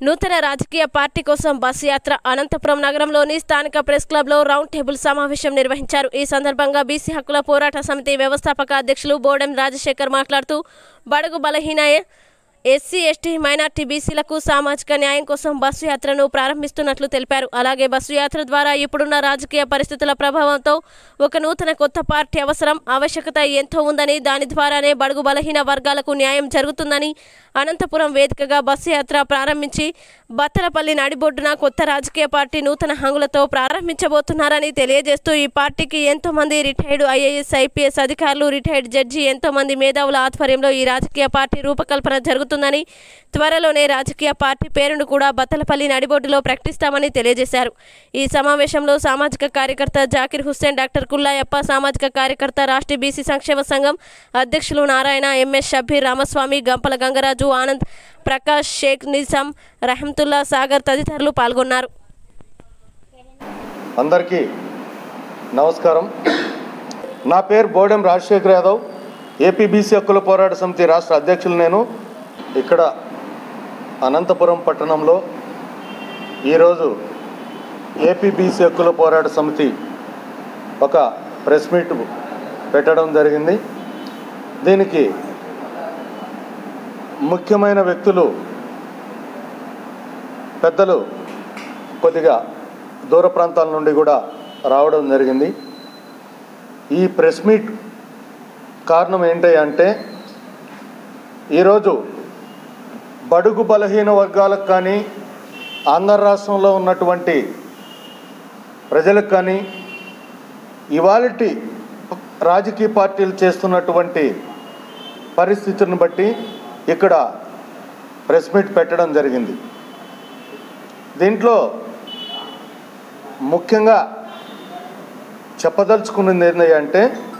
నూతన రాజకీయ పార్టీ కోసం బస్సు యాత్ర అనంతపురం నగరంలోని స్థానిక ప్రెస్ క్లబ్లో రౌండ్ టేబుల్ సమావేశం నిర్వహించారు ఈ సందర్భంగా బీసీ హక్కుల పోరాట సమితి వ్యవస్థాపక అధ్యక్షులు బోడెం రాజశేఖర్ మాట్లాడుతూ బడుగు బలహీన ఎస్సీ ఎస్టీ మైనార్టీ బీసీలకు సామాజిక న్యాయం కోసం బస్సు యాత్రను ప్రారంభిస్తున్నట్లు తెలిపారు అలాగే బస్సు యాత్ర ద్వారా ఇప్పుడున్న రాజకీయ పరిస్థితుల ప్రభావంతో ఒక నూతన కొత్త పార్టీ అవసరం ఆవశ్యకత ఎంతో ఉందని దాని ద్వారానే బడుగు బలహీన వర్గాలకు న్యాయం జరుగుతుందని అనంతపురం వేదికగా బస్సు యాత్ర ప్రారంభించి బత్తలపల్లి నడిబొడ్డున కొత్త రాజకీయ పార్టీ నూతన హంగులతో ప్రారంభించబోతున్నారని తెలియజేస్తూ ఈ పార్టీకి ఎంతో మంది రిటైర్డ్ ఐఏఎస్ ఐపీఎస్ అధికారులు రిటైర్డ్ జడ్జి ఎంతో మంది మేధావుల ఆధ్వర్యంలో ఈ రాజకీయ పార్టీ రూపకల్పన జరుగుతుందని త్వరలోనే రాజకీయ పార్టీ పేరును కూడా బత్తలపల్లి నడిబొడ్డులో ప్రకటిస్తామని తెలియజేశారు ఈ సమావేశంలో సామాజిక కార్యకర్త జాకిర్ హుస్సేన్ డాక్టర్ కుల్లాయప్ప సామాజిక కార్యకర్త రాష్ట్ర బీసీ సంక్షేమ సంఘం అధ్యక్షులు నారాయణ ఎంఎస్ షబ్బీర్ రామస్వామి గంపల గంగరాజు ఆనంద్ ప్రకాష్ షేక్ నిజాం రహమతుల్లా సాగర్ తదితరులు పాల్గొన్నారు అందరికీ నమస్కారం నా పేరు బోడెం రాజశేఖర్ యాదవ్ ఏపీబీసీ హక్కుల పోరాట సమితి రాష్ట్ర అధ్యక్షులు నేను ఇక్కడ అనంతపురం పట్టణంలో ఈరోజు ఏపీబీసీ హక్కుల పోరాట సమితి ఒక ప్రెస్ మీట్ పెట్టడం జరిగింది దీనికి ముఖ్యమైన వ్యక్తులు పెద్దలు కొద్దిగా దూర ప్రాంతాల నుండి కూడా రావడం జరిగింది ఈ ప్రెస్ మీట్ కారణం ఏంటి అంటే ఈరోజు బడుగు బలహీన వర్గాలకు కానీ ఆంధ్ర రాష్ట్రంలో ఉన్నటువంటి ప్రజలకు కానీ ఇవాళటి రాజకీయ పార్టీలు చేస్తున్నటువంటి పరిస్థితులను బట్టి ఇక్కడ ప్రెస్ మీట్ పెట్టడం జరిగింది దీంట్లో ముఖ్యంగా చెప్పదలుచుకున్నది ఏంటి అంటే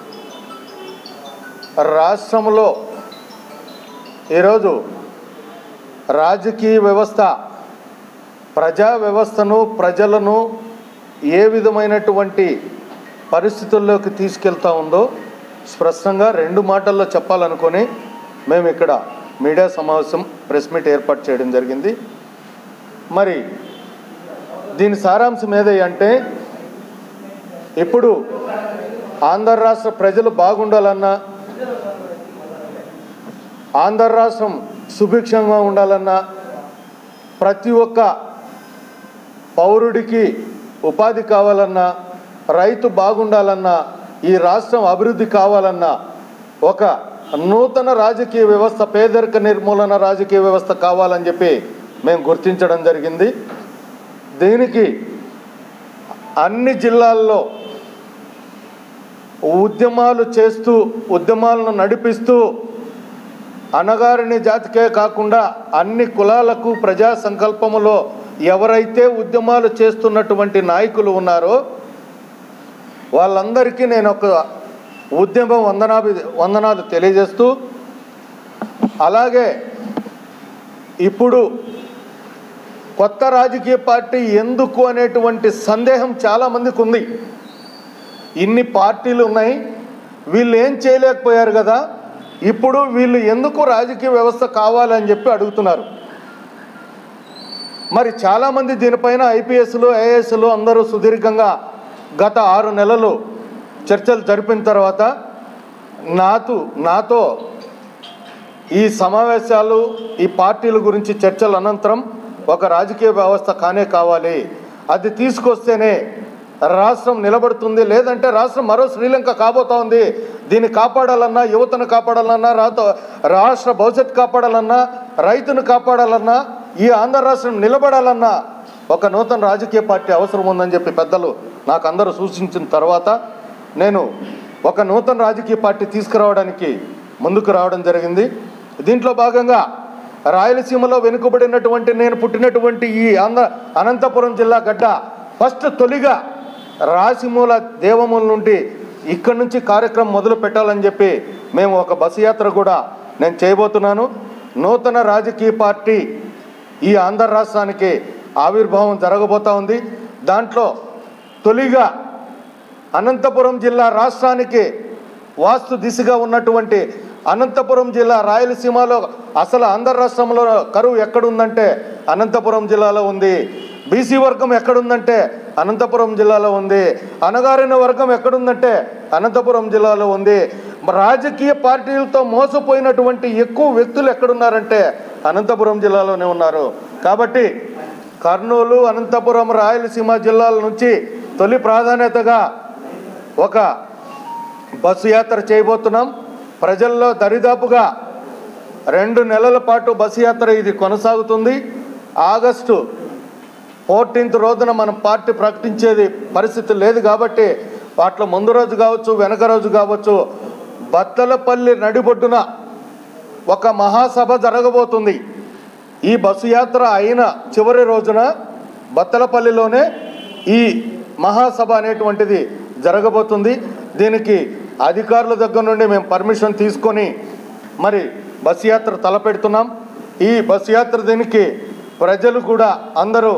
రాష్ట్రంలో ఈరోజు రాజకీయ వ్యవస్థ ప్రజా వ్యవస్థను ప్రజలను ఏ విధమైనటువంటి పరిస్థితుల్లోకి తీసుకెళ్తా ఉందో స్పష్టంగా రెండు మాటల్లో చెప్పాలనుకొని మేము ఇక్కడ మీడియా సమావేశం ప్రెస్ మీట్ ఏర్పాటు చేయడం జరిగింది మరి దీని సారాంశం ఏదై అంటే ఇప్పుడు ఆంధ్ర రాష్ట్ర ప్రజలు బాగుండాలన్నా ఆంధ్ర రాష్ట్రం సుభిక్షంగా ఉండాలన్నా ప్రతి ఒక్క పౌరుడికి ఉపాధి కావాలన్నా రైతు బాగుండాలన్నా ఈ రాష్ట్రం అభివృద్ధి కావాలన్నా ఒక నూతన రాజకీయ వ్యవస్థ పేదరిక నిర్మూలన రాజకీయ వ్యవస్థ కావాలని చెప్పి మేము గుర్తించడం జరిగింది దీనికి అన్ని జిల్లాల్లో ఉద్యమాలు చేస్తూ ఉద్యమాలను నడిపిస్తూ అణగారిని జాతికే కాకుండా అన్ని కులాలకు ప్రజా సంకల్పములో ఎవరైతే ఉద్యమాలు చేస్తున్నటువంటి నాయకులు ఉన్నారో వాళ్ళందరికీ నేను ఒక ఉద్యమం వందనాభి వందనాలు తెలియజేస్తూ అలాగే ఇప్పుడు కొత్త రాజకీయ పార్టీ ఎందుకు అనేటువంటి సందేహం చాలామందికి ఉంది ఇన్ని పార్టీలు ఉన్నాయి వీళ్ళు ఏం చేయలేకపోయారు కదా ఇప్పుడు వీళ్ళు ఎందుకు రాజకీయ వ్యవస్థ కావాలని చెప్పి అడుగుతున్నారు మరి చాలామంది దీనిపైన ఐపీఎస్లు ఐఏఎస్లు అందరూ సుదీర్ఘంగా గత ఆరు నెలలు చర్చలు జరిపిన తర్వాత నాతో నాతో ఈ సమావేశాలు ఈ పార్టీల గురించి చర్చల అనంతరం ఒక రాజకీయ వ్యవస్థ కానే కావాలి అది తీసుకొస్తేనే రాష్ట్రం నిలబడుతుంది లేదంటే రాష్ట్రం మరో శ్రీలంక కాబోతా ఉంది దీన్ని కాపాడాలన్నా యువతను కాపాడాలన్నా రాత రాష్ట్ర భవిష్యత్తు కాపాడాలన్నా రైతును కాపాడాలన్నా ఈ ఆంధ్ర రాష్ట్రం నిలబడాలన్నా ఒక నూతన రాజకీయ పార్టీ అవసరం ఉందని చెప్పి పెద్దలు నాకు అందరూ సూచించిన తర్వాత నేను ఒక నూతన రాజకీయ పార్టీ తీసుకురావడానికి ముందుకు రావడం జరిగింది దీంట్లో భాగంగా రాయలసీమలో వెనుకబడినటువంటి నేను పుట్టినటువంటి ఈ ఆంధ్ర అనంతపురం జిల్లా గడ్డ ఫస్ట్ తొలిగా రాసిమూల దేవమూల నుండి ఇక్కడి నుంచి కార్యక్రమం మొదలు పెట్టాలని చెప్పి మేము ఒక బస్సు యాత్ర కూడా నేను చేయబోతున్నాను నూతన రాజకీయ పార్టీ ఈ ఆంధ్ర రాష్ట్రానికి ఆవిర్భావం జరగబోతా ఉంది దాంట్లో తొలిగా అనంతపురం జిల్లా రాష్ట్రానికి వాస్తు దిశగా ఉన్నటువంటి అనంతపురం జిల్లా రాయలసీమలో అసలు ఆంధ్ర రాష్ట్రంలో కరువు ఎక్కడుందంటే అనంతపురం జిల్లాలో ఉంది బీసీ వర్గం ఎక్కడుందంటే అనంతపురం జిల్లాలో ఉంది అణగారిన వర్గం ఎక్కడుందంటే అనంతపురం జిల్లాలో ఉంది రాజకీయ పార్టీలతో మోసపోయినటువంటి ఎక్కువ వ్యక్తులు ఎక్కడున్నారంటే అనంతపురం జిల్లాలోనే ఉన్నారు కాబట్టి కర్నూలు అనంతపురం రాయలసీమ జిల్లాల నుంచి తొలి ప్రాధాన్యతగా ఒక బస్సు యాత్ర చేయబోతున్నాం ప్రజల్లో దరిదాపుగా రెండు నెలల పాటు బస్సు యాత్ర ఇది కొనసాగుతుంది ఆగస్టు ఫోర్టీన్త్ రోజున మనం పార్టీ ప్రకటించేది పరిస్థితి లేదు కాబట్టి వాటిలో ముందు రోజు కావచ్చు వెనక రోజు కావచ్చు బత్తలపల్లి నడిబొడ్డున ఒక మహాసభ జరగబోతుంది ఈ బస్సు యాత్ర అయిన చివరి రోజున బత్తలపల్లిలోనే ఈ మహాసభ అనేటువంటిది జరగబోతుంది దీనికి అధికారుల దగ్గర నుండి మేము పర్మిషన్ తీసుకొని మరి బస్సు యాత్ర తలపెడుతున్నాం ఈ బస్సు యాత్ర దీనికి ప్రజలు కూడా అందరూ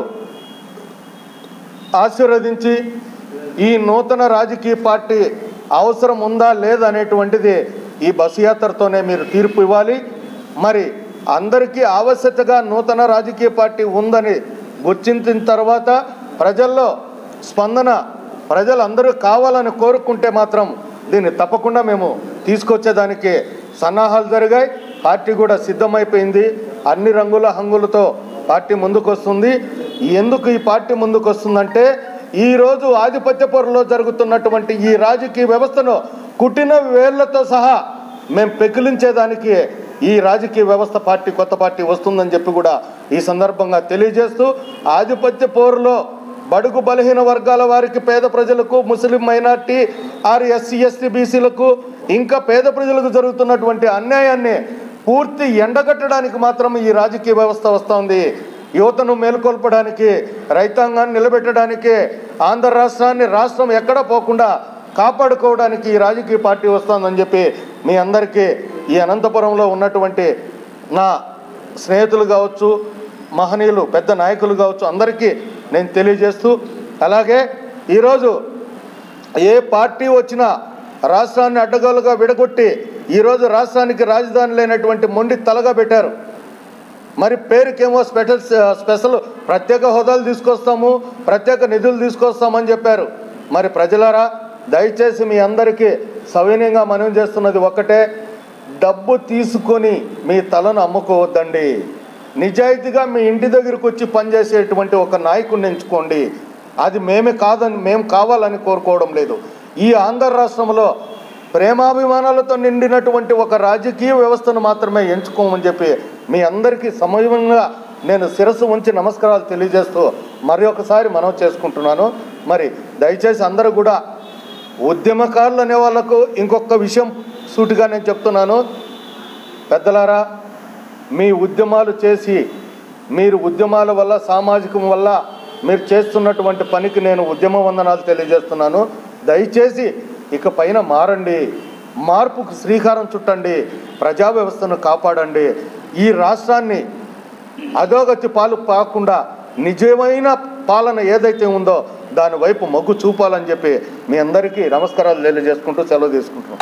ఆశీర్వదించి ఈ నూతన రాజకీయ పార్టీ అవసరం ఉందా లేదనేటువంటిది ఈ బస్సు యాత్రతోనే మీరు తీర్పు ఇవ్వాలి మరి అందరికీ ఆవశ్యకతగా నూతన రాజకీయ పార్టీ ఉందని గుర్తించిన తర్వాత ప్రజల్లో స్పందన ప్రజలందరూ కావాలని కోరుకుంటే మాత్రం దీన్ని తప్పకుండా మేము తీసుకొచ్చేదానికి సన్నాహాలు జరిగాయి పార్టీ కూడా సిద్ధమైపోయింది అన్ని రంగుల హంగులతో పార్టీ ముందుకు వస్తుంది ఎందుకు ఈ పార్టీ ముందుకు వస్తుందంటే ఈరోజు ఆధిపత్య పొరలో జరుగుతున్నటువంటి ఈ రాజకీయ వ్యవస్థను కుట్టిన వేళ్లతో సహా మేము పెకిలించేదానికి ఈ రాజకీయ వ్యవస్థ పార్టీ కొత్త పార్టీ వస్తుందని చెప్పి కూడా ఈ సందర్భంగా తెలియజేస్తూ ఆధిపత్య పోరులో బడుగు బలహీన వర్గాల వారికి పేద ప్రజలకు Muslim minority or SC ST బీసీలకు ఇంకా పేద ప్రజలకు జరుగుతున్నటువంటి అన్యాయాన్ని పూర్తి ఎండగట్టడానికి మాత్రం ఈ రాజకీయ వ్యవస్థ వస్తోంది యువతను మేల్కొల్పడానికి రైతాంగాన్ని నిలబెట్టడానికి ఆంధ్ర రాష్ట్రాన్ని రాష్ట్రం ఎక్కడ పోకుండా కాపాడుకోవడానికి ఈ రాజకీయ పార్టీ వస్తుందని చెప్పి మీ అందరికీ ఈ అనంతపురంలో ఉన్నటువంటి నా స్నేహితులు కావచ్చు మహనీయులు పెద్ద నాయకులు కావచ్చు అందరికీ నేను తెలియజేస్తూ అలాగే ఈరోజు ఏ పార్టీ వచ్చినా రాష్ట్రాన్ని అడ్డగోలుగా విడగొట్టి ఈరోజు రాష్ట్రానికి రాజధాని లేనటువంటి మొండి తలగా పెట్టారు మరి పేరుకేమో స్పెషల్ స్పెషల్ ప్రత్యేక హోదాలు తీసుకొస్తాము ప్రత్యేక నిధులు తీసుకొస్తామని చెప్పారు మరి ప్రజలారా దయచేసి మీ అందరికీ సవినయంగా మనవి చేస్తున్నది ఒక్కటే డబ్బు తీసుకొని మీ తలను అమ్ముకోవద్దండి నిజాయితీగా మీ ఇంటి దగ్గరకు వచ్చి పనిచేసేటువంటి ఒక నాయకుడిని ఎంచుకోండి అది మేమే కాదని మేము కావాలని కోరుకోవడం లేదు ఈ ఆంధ్ర రాష్ట్రంలో ప్రేమాభిమానాలతో నిండినటువంటి ఒక రాజకీయ వ్యవస్థను మాత్రమే ఎంచుకోమని చెప్పి మీ అందరికీ సమయంగా నేను శిరస్సు ఉంచి నమస్కారాలు తెలియజేస్తూ మరి ఒకసారి మనం చేసుకుంటున్నాను మరి దయచేసి అందరూ కూడా ఉద్యమకారులు అనే వాళ్ళకు ఇంకొక విషయం సూటిగా నేను చెప్తున్నాను పెద్దలారా మీ ఉద్యమాలు చేసి మీరు ఉద్యమాల వల్ల సామాజికం వల్ల మీరు చేస్తున్నటువంటి పనికి నేను ఉద్యమ వందనాలు తెలియజేస్తున్నాను దయచేసి ఇక పైన మారండి మార్పుకు శ్రీకారం చుట్టండి ప్రజా వ్యవస్థను కాపాడండి ఈ రాష్ట్రాన్ని అధోగతి పాలు కాకుండా నిజమైన పాలన ఏదైతే ఉందో దాని వైపు మొగ్గు చూపాలని చెప్పి మీ అందరికీ నమస్కారాలు తెలియజేసుకుంటూ సెలవు తీసుకుంటున్నాం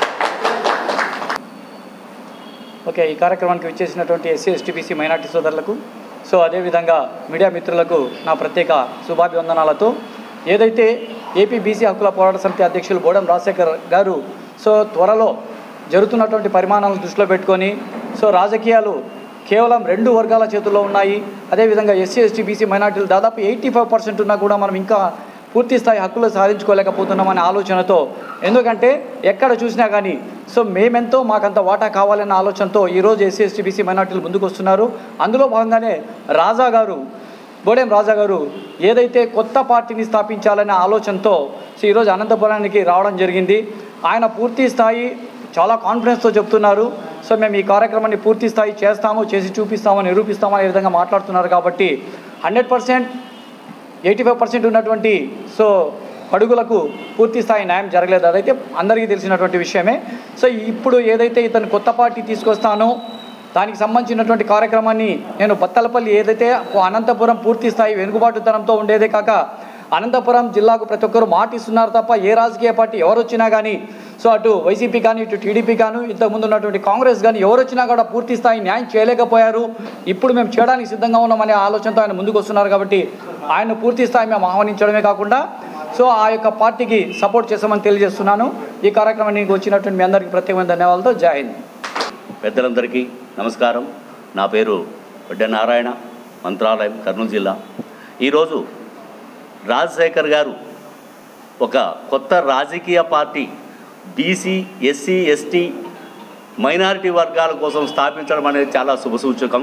ఓకే ఈ కార్యక్రమానికి విచ్చేసినటువంటి ఎస్సీ ఎస్టీబీసీ మైనార్టీ సోదరులకు సో అదేవిధంగా మీడియా మిత్రులకు నా ప్రత్యేక శుభాభివందనాలతో ఏదైతే ఏపీ బీసీ హక్కుల పోరాట సమితి అధ్యక్షులు బోడం రాజశేఖర్ గారు సో త్వరలో జరుగుతున్నటువంటి పరిమాణాలను దృష్టిలో పెట్టుకొని సో రాజకీయాలు కేవలం రెండు వర్గాల చేతుల్లో ఉన్నాయి అదేవిధంగా ఎస్సీ ఎస్టీ బీసీ మైనార్టీలు దాదాపు ఎయిటీ ఫైవ్ పర్సెంట్ ఉన్నా కూడా మనం ఇంకా పూర్తి స్థాయి హక్కులు సాధించుకోలేకపోతున్నామనే ఆలోచనతో ఎందుకంటే ఎక్కడ చూసినా కానీ సో మేమెంతో మాకంత వాటా కావాలన్న ఆలోచనతో ఈరోజు ఎస్సీ ఎస్టీ బీసీ మైనార్టీలు ముందుకు వస్తున్నారు అందులో భాగంగానే రాజా గారు బోడెం రాజా గారు ఏదైతే కొత్త పార్టీని స్థాపించాలనే ఆలోచనతో సో ఈరోజు అనంతపురానికి రావడం జరిగింది ఆయన పూర్తి స్థాయి చాలా కాన్ఫిడెన్స్తో చెప్తున్నారు సో మేము ఈ కార్యక్రమాన్ని పూర్తి స్థాయి చేస్తాము చేసి చూపిస్తాము నిరూపిస్తాము అనే విధంగా మాట్లాడుతున్నారు కాబట్టి hundred percent eighty five percent ఉన్నటువంటి సో అడుగులకు పూర్తి స్థాయి న్యాయం జరగలేదు అదైతే అందరికీ తెలిసినటువంటి విషయమే సో ఇప్పుడు ఏదైతే ఇతను కొత్త పార్టీ తీసుకొస్తానో దానికి సంబంధించినటువంటి కార్యక్రమాన్ని నేను బత్తలపల్లి ఏదైతే అనంతపురం పూర్తి స్థాయి వెనుకబాటుతనంతో ఉండేదే కాక అనంతపురం జిల్లాకు ప్రతి ఒక్కరు మాట ఇస్తున్నారు తప్ప ఏ రాజకీయ పార్టీ ఎవరు వచ్చినా కానీ సో అటు వైసీపీ కానీ ఇటు టీడీపీ కానీ ఇంతకుముందు ఉన్నటువంటి కాంగ్రెస్ కానీ ఎవరు వచ్చినా కూడా పూర్తి స్థాయి న్యాయం చేయలేకపోయారు ఇప్పుడు మేము చేయడానికి సిద్ధంగా ఉన్నామనే ఆలోచనతో ఆయన ముందుకు వస్తున్నారు కాబట్టి ఆయన పూర్తి స్థాయి మేము ఆహ్వానించడమే కాకుండా సో ఆ యొక్క పార్టీకి సపోర్ట్ చేస్తామని తెలియజేస్తున్నాను ఈ కార్యక్రమానికి వచ్చినటువంటి మీ అందరికీ ప్రత్యేకమైన ధన్యవాదాలతో జై హింద్ పెద్దలందరికీ నమస్కారం నా పేరు బిడ్డ నారాయణ మంత్రాలయం కర్నూలు జిల్లా ఈరోజు రాజశేఖర్ గారు ఒక కొత్త రాజకీయ party BC SC ST minority వర్గాల కోసం స్థాపించడం అనేది చాలా శుభసూచకం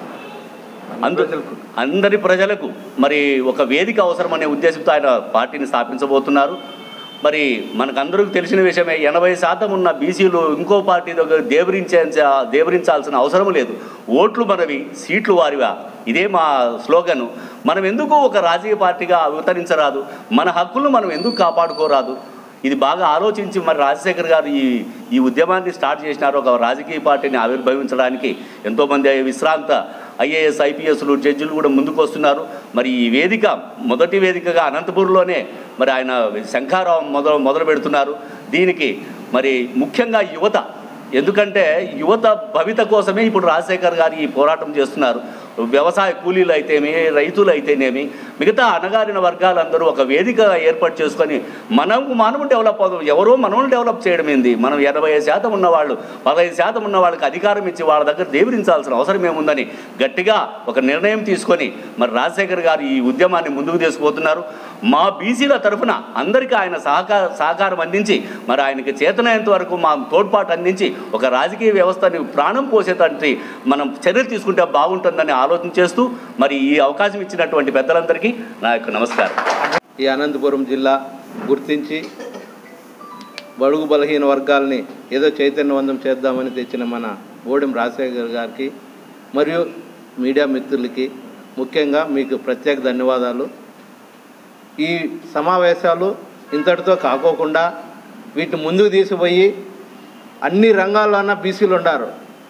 అందు అందరి ప్రజలకు మరి ఒక వేదిక అవసరమనే ఉద్దేశంతో ఆయన పార్టీని స్థాపించబోతున్నారు మరి మనకందరికీ తెలిసిన విషయమే ఎనభై శాతం ఉన్న బీసీలు ఇంకో పార్టీ దగ్గర దేవరించే దేవరించాల్సిన అవసరం లేదు ఓట్లు మనవి సీట్లు వారివా ఇదే మా స్లోగను మనం ఎందుకు ఒక రాజకీయ పార్టీగా అవతరించరాదు మన హక్కులను మనం ఎందుకు కాపాడుకోరాదు ఇది బాగా ఆలోచించి మరి రాజశేఖర్ గారు ఈ ఈ ఉద్యమాన్ని స్టార్ట్ చేసినారు ఒక రాజకీయ పార్టీని ఆవిర్భవించడానికి ఎంతోమంది విశ్రాంత ఐఏఎస్ ఐపీఎస్లు జడ్జిలు కూడా ముందుకు వస్తున్నారు మరి ఈ వేదిక మొదటి వేదికగా అనంతపూర్లోనే మరి ఆయన శంఖారావం మొదలు మొదలు పెడుతున్నారు దీనికి మరి ముఖ్యంగా యువత ఎందుకంటే యువత భవిత కోసమే ఇప్పుడు రాజశేఖర్ గారు ఈ పోరాటం చేస్తున్నారు వ్యవసాయ కూలీలు అయితేమి రైతులు అయితేనేమి మిగతా అణగారిన వర్గాలందరూ ఒక వేదిక ఏర్పాటు చేసుకొని మనం మనము డెవలప్ అవుతాం ఎవరో మనల్ని డెవలప్ చేయడం ఏంది మనం ఎనభై శాతం ఉన్నవాళ్ళు పదహైదు శాతం ఉన్న వాళ్ళకి అధికారం ఇచ్చి వాళ్ళ దగ్గర దేవరించాల్సిన అవసరం ఏముందని గట్టిగా ఒక నిర్ణయం తీసుకొని మరి రాజశేఖర్ గారు ఈ ఉద్యమాన్ని ముందుకు తీసుకుపోతున్నారు మా బీసీల తరఫున అందరికీ ఆయన సహకార సహకారం అందించి మరి ఆయనకి చేతనైనంత వరకు మా తోడ్పాటు అందించి ఒక రాజకీయ వ్యవస్థని ప్రాణం పోసేటంటి మనం చర్యలు తీసుకుంటే బాగుంటుందని ఆలోచన చేస్తూ మరి ఈ అవకాశం ఇచ్చినటువంటి పెద్దలందరికీ నా యొక్క నమస్కారం ఈ అనంతపురం జిల్లా గుర్తించి బడుగు బలహీన వర్గాల్ని ఏదో చైతన్యవంతం చేద్దామని తెచ్చిన మన ఓడెం రాజశేఖర్ గారికి మరియు మీడియా మిత్రులకి ముఖ్యంగా మీకు ప్రత్యేక ధన్యవాదాలు ఈ సమావేశాలు ఇంతటితో కాకోకుండా వీటిని ముందుకు తీసుకుపోయి అన్ని రంగాల్లోన బీసీలు ఉన్నారు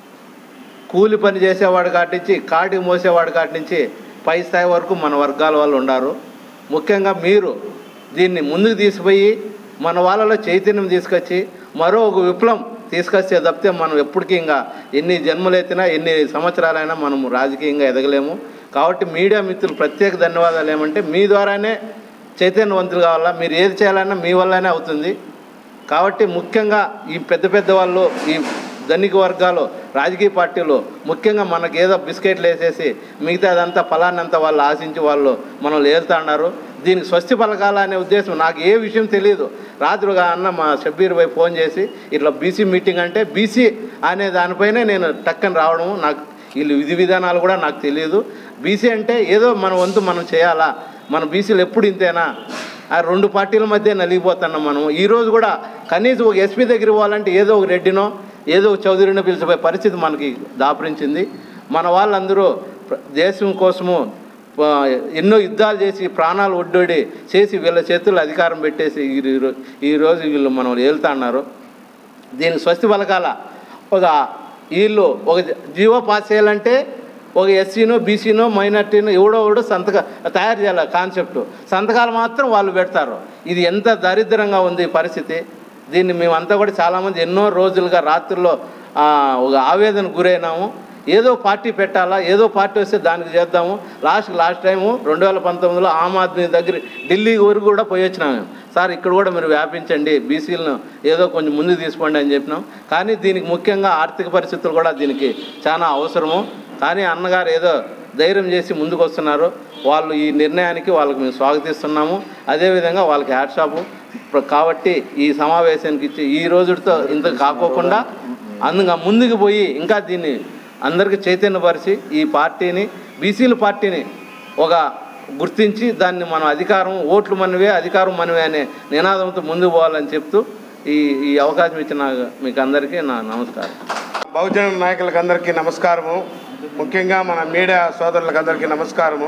కూలి పని చేసేవాడు కాటించి కాటికి మోసేవాడు కాటి నుంచి పై స్థాయి వరకు మన వర్గాల వాళ్ళు ఉన్నారు ముఖ్యంగా మీరు దీన్ని ముందుకు తీసుకుపోయి మన వాళ్ళలో చైతన్యం తీసుకొచ్చి మరో ఒక విప్లవం తీసుకొస్తే తప్పితే మనం ఎప్పటికీ ఇంకా ఎన్ని జన్మలెత్తినా ఎన్ని సంవత్సరాలైనా మనము రాజకీయంగా ఎదగలేము కాబట్టి మీడియా మిత్రులు ప్రత్యేక ధన్యవాదాలు ఏమంటే మీ ద్వారానే చైతన్యవంతులు కావాలా మీరు ఏది చేయాలన్నా మీ వల్లనే అవుతుంది కాబట్టి ముఖ్యంగా ఈ పెద్ద పెద్ద వాళ్ళు ఈ ధనిక వర్గాలు రాజకీయ పార్టీలు ముఖ్యంగా మనకి ఏదో బిస్కెట్లు వేసేసి మిగతా అదంతా ఫలాన్నంతా వాళ్ళు ఆశించి వాళ్ళు మనం ఏలుతా ఉన్నారు దీనికి స్వస్తి పలకాల అనే ఉద్దేశం నాకు ఏ విషయం తెలియదు రాత్రిగా అన్న మా షబ్బీర్ భాయ్ ఫోన్ చేసి ఇట్లా బీసీ మీటింగ్ అంటే బీసీ అనే దానిపైనే నేను టక్కని రావడం నాకు వీళ్ళు విధి విధానాలు కూడా నాకు తెలియదు బీసీ అంటే ఏదో మన వంతు మనం చేయాలా మన బీసీలు ఎప్పుడు ఇంతేనా ఆ రెండు పార్టీల మధ్య నలిగిపోతున్నాం మనం ఈరోజు కూడా కనీసం ఒక ఎస్పీ దగ్గర పోవాలంటే ఏదో ఒక రెడ్డినో ఏదో ఒక చౌదరినో పిలిచిపోయే పరిస్థితి మనకి దాపరించింది మన వాళ్ళందరూ ప్ర- దేశం కోసము ఆ, ఎన్నో యుద్ధాలు చేసి ప్రాణాలు ఒడ్డొడి చేసి వీళ్ళ చేతుల్లో అధికారం పెట్టేసి ఈ రో- ఈరోజు వీళ్ళు మనం వెళ్తా అన్నారు దీనికి స్వస్తి పలకాల ఒక వీళ్ళు ఒక జీవో పాస్ చేయాలంటే ఒక ఎస్సీనో బీసీనో మైనార్టీనో ఎవడో ఎవడో సంతక తయారు చేయాలి కాన్సెప్ట్ సంతకాలు మాత్రం వాళ్ళు పెడతారు ఇది ఎంత దరిద్రంగా ఉంది ఈ పరిస్థితి దీన్ని మేమంతా కూడా చాలామంది ఎన్నో రోజులుగా రాత్రుల్లో ఆ, ఒక ఆవేదన గురైనాము ఏదో పార్టీ పెట్టాలా ఏదో పార్టీ వస్తే దానికి చేద్దాము లాస్ట్ లాస్ట్ టైము రెండు వేల పంతొమ్మిదిలో ఆమ్ ఆద్మీ దగ్గర ఢిల్లీ వరకు కూడా పోయి వచ్చినాం మేము సార్ ఇక్కడ కూడా మీరు వ్యాపించండి బీసీలను ఏదో కొంచెం ముందుకు తీసుకోండి అని చెప్పినాం కానీ దీనికి ముఖ్యంగా ఆర్థిక పరిస్థితులు కూడా దీనికి చాలా అవసరము కానీ అన్నగారు ఏదో ధైర్యం చేసి ముందుకు వస్తున్నారు వాళ్ళు ఈ నిర్ణయానికి వాళ్ళకి మేము స్వాగతిస్తున్నాము అదేవిధంగా వాళ్ళకి హ్యాట్ షాపు ప్ర- కాబట్టి ఈ సమావేశానికి ఇచ్చి ఈ రోజుతో ఇంత కాకోకుండా అందుగా ముందుకు పోయి ఇంకా దీన్ని అందరికీ చైతన్యపరిచి ఈ పార్టీని బీసీల పార్టీని ఒక గుర్తించి దాన్ని మనం అధికారం ఓట్లు మనవే అధికారం మనవే అనే నినాదంతో ముందుకు పోవాలని చెప్తూ ఈ ఈ అవకాశం ఇచ్చిన మీకు అందరికీ నా నమస్కారం బహుజన నాయకులకు అందరికీ నమస్కారము ముఖ్యంగా మన మీడియా సోదరులకు అందరికీ నమస్కారము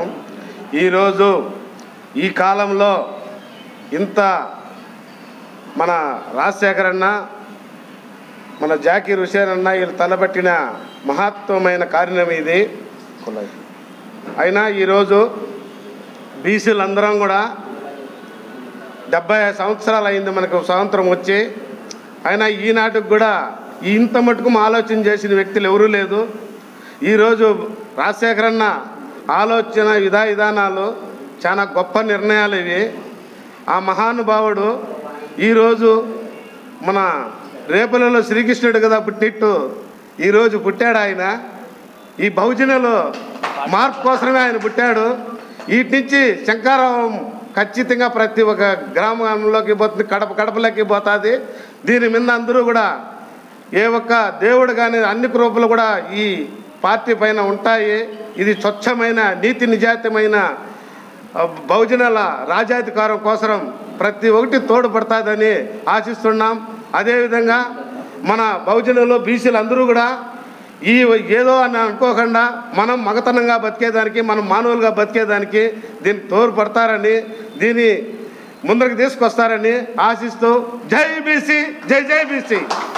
ఈరోజు ఈ కాలంలో ఇంత మన రాజశేఖర్ అన్న మన జాకీర్ హుసేన్ అన్న వీళ్ళు తలబట్టిన మహత్వమైన కార్యం ఇది అయినా ఈరోజు బీసీలందరం కూడా డెబ్బై సంవత్సరాలు అయింది మనకు స్వాతంత్రం వచ్చి అయినా ఈనాటికి కూడా ఇంత మటుకు ఆలోచన చేసిన వ్యక్తులు ఎవరూ లేదు ఈరోజు రాజశేఖరన్న ఆలోచన విధా విధానాలు చాలా గొప్ప నిర్ణయాలు ఇవి ఆ మహానుభావుడు ఈరోజు మన రేపలలో శ్రీకృష్ణుడు కదా పుట్టిట్టు ఈరోజు పుట్టాడు ఆయన ఈ బహుజనులు మార్పు కోసమే ఆయన పుట్టాడు వీటి నుంచి శంకారావం ఖచ్చితంగా ప్రతి ఒక్క గ్రామంలోకి పోతుంది కడప కడపలోకి పోతుంది దీని మీద అందరూ కూడా ఏ ఒక్క దేవుడు కానీ అన్ని రూపాలు కూడా ఈ పార్టీ పైన ఉంటాయి ఇది స్వచ్ఛమైన నీతి నిజాతమైన ఆ, బహుజనుల రాజాధికారం కోసం ప్రతి ఒక్కటి తోడ్పడుతుందని ఆశిస్తున్నాం అదేవిధంగా మన బహుజనులు బీసీలు అందరూ కూడా ఈ ఏదో అని అనుకోకుండా మనం మగతనంగా బతికేదానికి మనం మానవులుగా బతికేదానికి దీనికి తోడ్పడతారని దీన్ని ముందరికి తీసుకొస్తారని ఆశిస్తూ జై బీసీ జై జై బీసీ